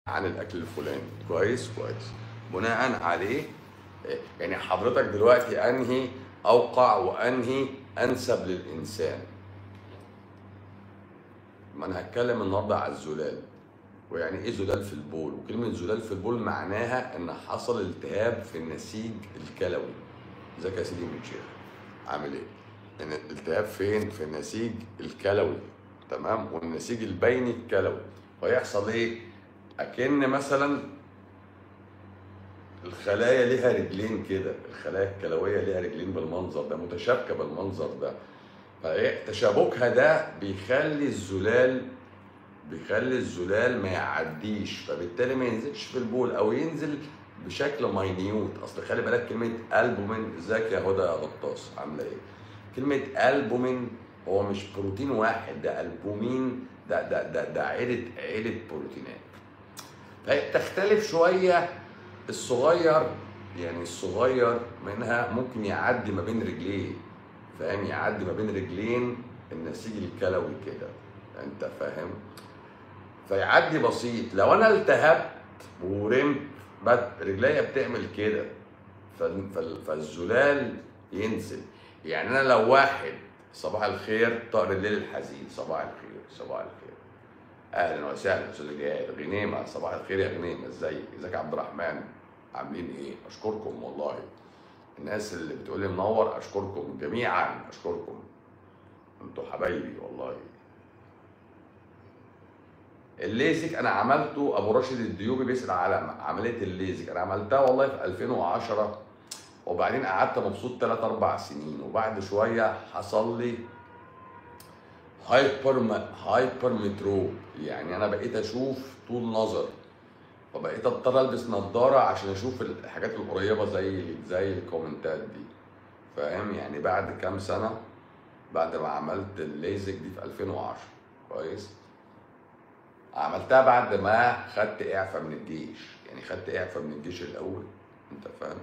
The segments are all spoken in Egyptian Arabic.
عن الاكل الفلاني كويس كويس بناء عليه آه، يعني حضرتك دلوقتي انهي اوقع وانهي انسب للانسان ما انا هتكلم النهارده على الزلال ويعني ايه زلال في البول وكلمه زلال في البول معناها ان حصل التهاب في النسيج الكلوي ازيك يا سيدي من شيخ عامل ايه ان الالتهاب فين في النسيج الكلوي تمام والنسيج البيني الكلوي فيحصل ايه اكن مثلا الخلايا ليها رجلين كده الخلايا الكلويه ليها رجلين بالمنظر ده متشابكه بالمنظر ده فايه تشابكها ده بيخلي الزلال بيخلي الزلال ما يعديش فبالتالي ما ينزلش في البول او ينزل بشكل ماينيوت اصل خلي بالك كلمه البومين ازيك يا هدى يا غطاس عامله ايه كلمه البومين هو مش بروتين واحد ده البومين ده ده ده ده عيله عيله بروتينات فهي تختلف شويه الصغير يعني الصغير منها ممكن يعدي ما بين رجليه فاهم يعدي ما بين رجلين النسيج الكلوي كده انت فاهم فيعدي بسيط لو انا التهبت ورمت بت رجليا بتعمل كده فال- فال- فالزلال ينزل يعني انا لو واحد صباح الخير طائر الليل الحزين صباح الخير صباح الخير اهلا وسهلا استاذ جهاد غنيمه صباح الخير يا غنيمه ازيك ازيك يا عبد الرحمن عاملين ايه اشكركم والله الناس اللي بتقول لي منور اشكركم جميعا اشكركم انتوا حبايبي والله الليزك انا عملته ابو راشد الديوبي بيسال على عمليه الليزك انا عملتها والله في 2010 وبعدين قعدت مبسوط 3 4 سنين وبعد شويه حصل لي هايبر هايبر متروب يعني انا بقيت اشوف طول نظر فبقيت اضطر البس نظاره عشان اشوف الحاجات القريبه زي زي الكومنتات دي فاهم يعني بعد كام سنه بعد ما عملت الليزك دي في 2010 كويس عملتها بعد ما خدت اعفاء من الجيش يعني خدت اعفاء من الجيش الاول انت فاهم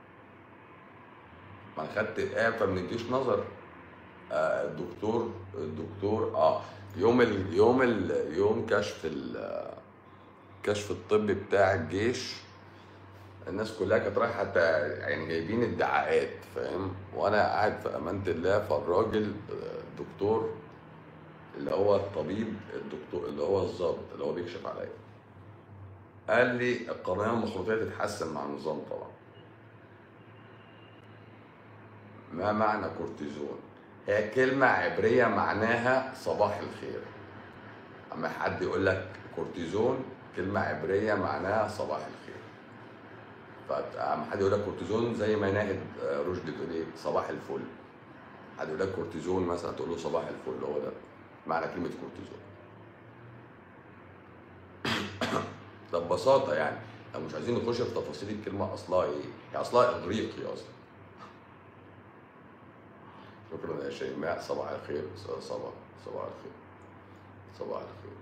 ما أنا خدت اعفاء من الجيش نظر آه، الدكتور الدكتور اه يوم ال يوم ال يوم كشف ال كشف الطبي بتاع الجيش الناس كلها كانت رايحه تا- يعني جايبين ادعاءات فاهم وانا قاعد في امانه الله فالراجل آه، الدكتور اللي هو الطبيب الدكتور اللي هو الضابط اللي هو بيكشف عليا قال لي القرنيه المخروطيه تتحسن مع النظام طبعا ما معنى كورتيزون هي كلمة عبرية معناها صباح الخير أما حد يقول لك كورتيزون كلمة عبرية معناها صباح الخير فأما حد يقول لك كورتيزون زي ما ناهد آه، رشدي تقول ايه صباح الفل حد يقول لك كورتيزون مثلا تقول له صباح الفل هو ده معنى كلمة كورتيزون ده ببساطة يعني لو مش عايزين نخش في تفاصيل الكلمة أصلها إيه؟ هي أصلها إغريقي أصلا شكرا يا شيماء صباح الخير صباح صباح الخير صباح الخير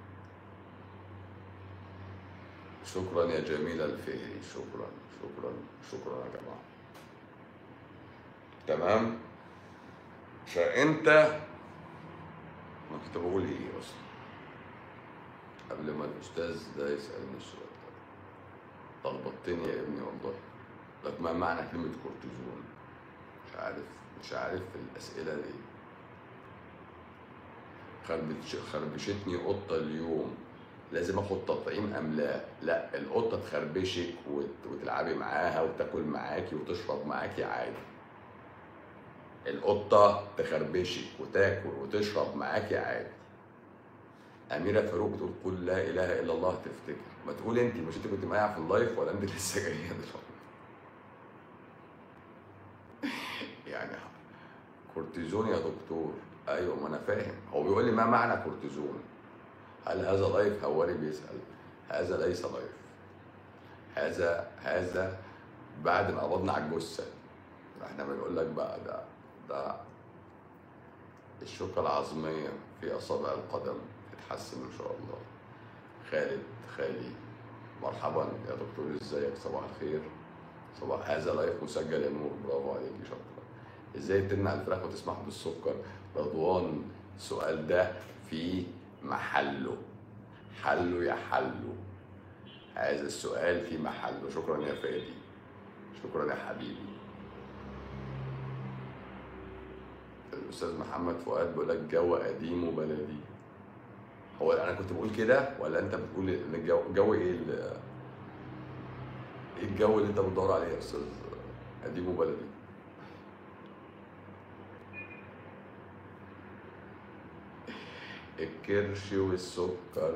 شكرا يا جميلة الفهري شكرا شكرا شكرا يا جماعة تمام فأنت ما كنت بقول إيه أصلا قبل ما الأستاذ ده يسألني السؤال ده لخبطتني يا ابني والله لك ما معنى كلمة كورتيزون مش عارف مش عارف الأسئلة دي خربش خربشتني قطة اليوم لازم اخد تطعيم ام لا لا القطة تخربشك وت- وتلعبي معاها وتاكل معاكي وتشرب معاكي عادي القطة تخربشك وتاكل وتشرب معاكي عادي أميرة فاروق بتقول قل لا إله إلا الله تفتكر ما تقول أنت مش أنت كنت معايا في اللايف ولا أنت لسه جاية دلوقتي يعني كورتيزون يا دكتور ايوه ما انا فاهم هو بيقول لي ما معنى كورتيزون هل هذا لايف هواري بيسال هذا ليس لايف هذا هذا بعد ما قبضنا على الجثه احنا بنقول لك بقى ده ده الشوكه العظميه في اصابع القدم تتحسن ان شاء الله خالد خالي مرحبا يا دكتور ازيك صباح الخير صباح هذا لايف مسجل يا نور برافو عليك شكرا ازاي تمنع الفراخ وتسمح بالسكر رضوان السؤال ده في محله حله يا حله هذا السؤال في محله شكرا يا فادي شكرا يا حبيبي الاستاذ محمد فؤاد بيقول لك جو قديم وبلدي هو انا كنت بقول كده ولا انت بتقول ان الجو جو ايه ال- ايه الجو اللي انت بتدور عليه يا استاذ قديم وبلدي الكرش والسكر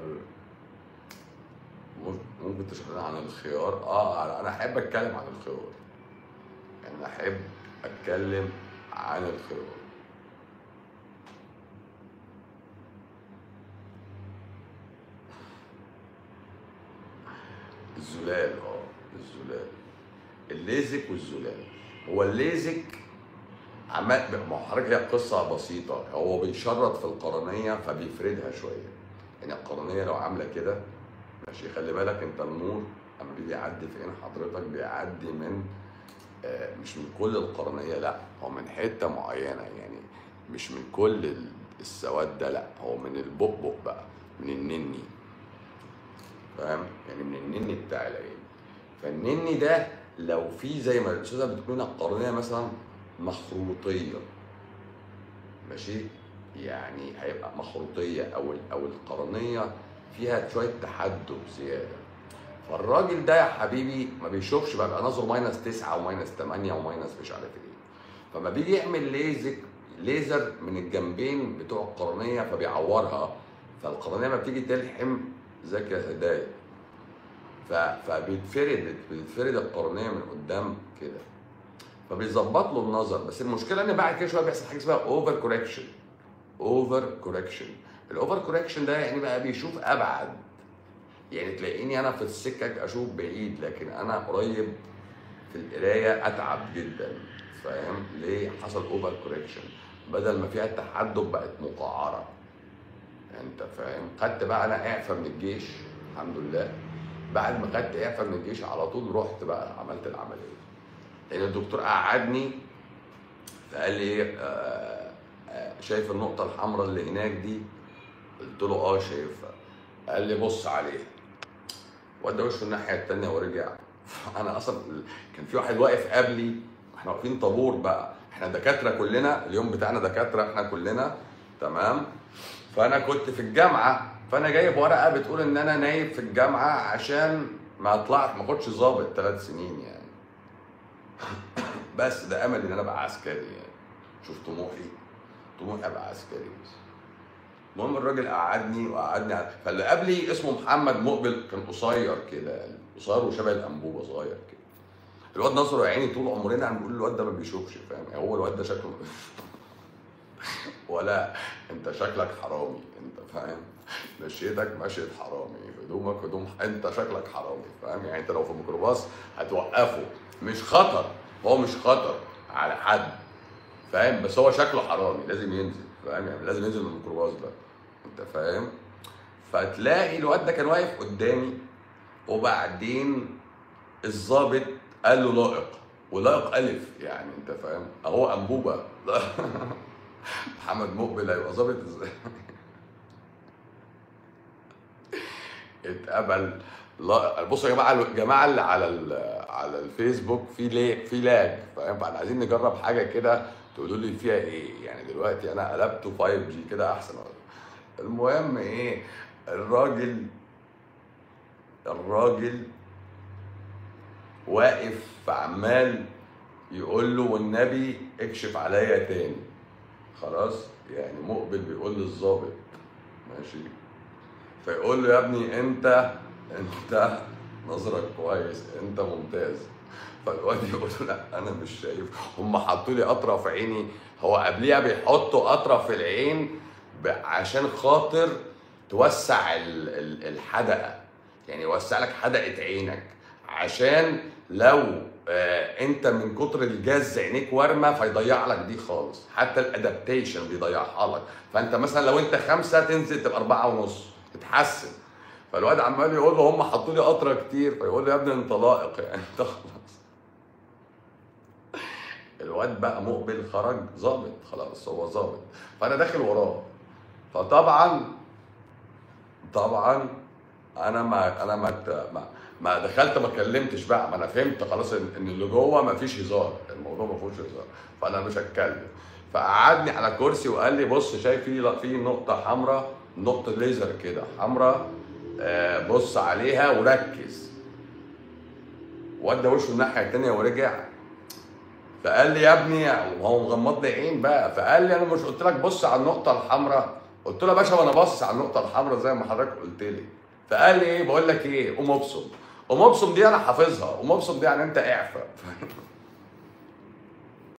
مم- ممكن تشرح لنا عن الخيار اه انا احب اتكلم عن الخيار يعني انا احب اتكلم عن الخيار الزلال اه الزلال الليزك والزلال هو الليزك عمال ما هو حضرتك هي قصه بسيطه هو بيشرط في القرنيه فبيفردها شويه يعني القرنيه لو عامله كده ماشي خلي بالك انت النور لما بيجي يعدي في عين حضرتك بيعدي من آه، مش من كل القرنيه لا هو من حته معينه يعني مش من كل ال- السواد ده لا هو من البقبق بقى من النني فاهم يعني من النني بتاع العين فالنني ده لو في زي ما الاستاذه بتكون القرنيه مثلا مخروطيه ماشي يعني هيبقى مخروطيه او ال- او القرنيه فيها شويه تحدب زياده فالراجل ده يا حبيبي ما بيشوفش بقى بقى نظره ماينس 9 وماينس 8 وماينس مش عارف ايه فما بيجي يعمل ليزك ليزر من الجنبين بتوع القرنيه فبيعورها فالقرنيه ما بتيجي تلحم زي هدايا ف... فبيتفرد بتتفرد القرنيه من قدام كده فبيظبط له النظر بس المشكله ان بعد كده شويه بيحصل حاجه اسمها اوفر كوركشن اوفر كوركشن الاوفر كوركشن ده يعني بقى بيشوف ابعد يعني تلاقيني انا في السكك اشوف بعيد لكن انا قريب في القرايه اتعب جدا فاهم ليه حصل اوفر كوركشن بدل ما فيها تحدب بقت مقعره انت فاهم خدت بقى انا اعفاء من الجيش الحمد لله بعد ما خدت اعفاء من الجيش على طول رحت بقى عملت العمليه لان الدكتور قعدني فقال لي ايه آه، آه، شايف النقطه الحمراء اللي هناك دي قلت له اه شايفها قال لي بص عليها ودى وشه الناحيه التانيه ورجع انا اصلا كان في واحد واقف قبلي احنا واقفين طابور بقى احنا دكاتره كلنا اليوم بتاعنا دكاتره احنا كلنا تمام فانا كنت في الجامعه فانا جايب ورقه بتقول ان انا نايب في الجامعه عشان ما اطلعش ما اخدش ظابط ثلاث سنين يعني بس ده امل ان انا ابقى عسكري يعني شوف طموحي طموحي ابقى عسكري بس المهم الراجل قعدني وقعدني على- فاللي قبلي اسمه محمد مقبل كان قصير كده يعني قصير وشبه الانبوبه صغير كده الواد نصر يا عيني طول عمرنا عم بنقول الواد ده ما بيشوفش فاهم يعني هو الواد ده شكله ولا انت شكلك حرامي انت فاهم مشيتك مشيت حرامي هدومك هدوم انت شكلك حرامي فاهم يعني انت لو في ميكروباص هتوقفه مش خطر هو مش خطر على حد فاهم بس هو شكله حرامي لازم ينزل فاهم يعني لازم ينزل من الميكروباص ده انت فاهم فتلاقي الواد ده كان واقف قدامي وبعدين الظابط قال له لائق ولائق الف يعني انت فاهم اهو انبوبه محمد مقبل هيبقى ظابط ازاي اتقبل لا بصوا يا جماعه الجماعه اللي على ال- على الفيسبوك في ليه في لاج فاهم فاحنا عايزين نجرب حاجه كده تقولوا لي فيها ايه يعني دلوقتي انا قلبته 5 جي كده احسن المهم ايه الراجل الراجل واقف عمال يقول له والنبي اكشف عليا تاني خلاص يعني مقبل بيقول للظابط ماشي فيقول له يا ابني انت انت نظرك كويس انت ممتاز فالواد يقول له لا انا مش شايف هم حطوا لي اطرف عيني هو قبليها بيحطوا اطرف العين ب- عشان خاطر توسع ال- ال- الحدقه يعني يوسع لك حدقه عينك عشان لو آه انت من كتر الجاز عينيك وارمه فيضيع لك دي خالص حتى الادابتيشن بيضيعها لك فانت مثلا لو انت خمسه تنزل تبقى اربعه ونص تتحسن فالواد عمال يقول له هم حطوا لي قطره كتير فيقول له يا ابني انت لائق يعني انت خلاص الواد بقى مقبل خرج ظابط خلاص هو ظابط فانا داخل وراه فطبعا طبعا انا ما انا ما ما, ما دخلت ما كلمتش بقى ما انا فهمت خلاص ان إن اللي جوه ما فيش هزار الموضوع ما فيهوش هزار فانا مش هتكلم فقعدني على كرسي وقال لي بص شايف في في نقطه حمراء نقطه ليزر كده حمراء آه، بص عليها وركز ودى وشه الناحيه التانيه ورجع فقال لي يا ابني وهو مغمض لي عين بقى فقال لي انا مش قلت لك بص على النقطه الحمراء قلت له يا باشا وانا باصص على النقطه الحمراء زي ما حضرتك قلت لي فقال لي ايه بقول لك ايه قوم ابصم قوم ابصم دي انا حافظها قوم ابصم دي يعني انت اعفى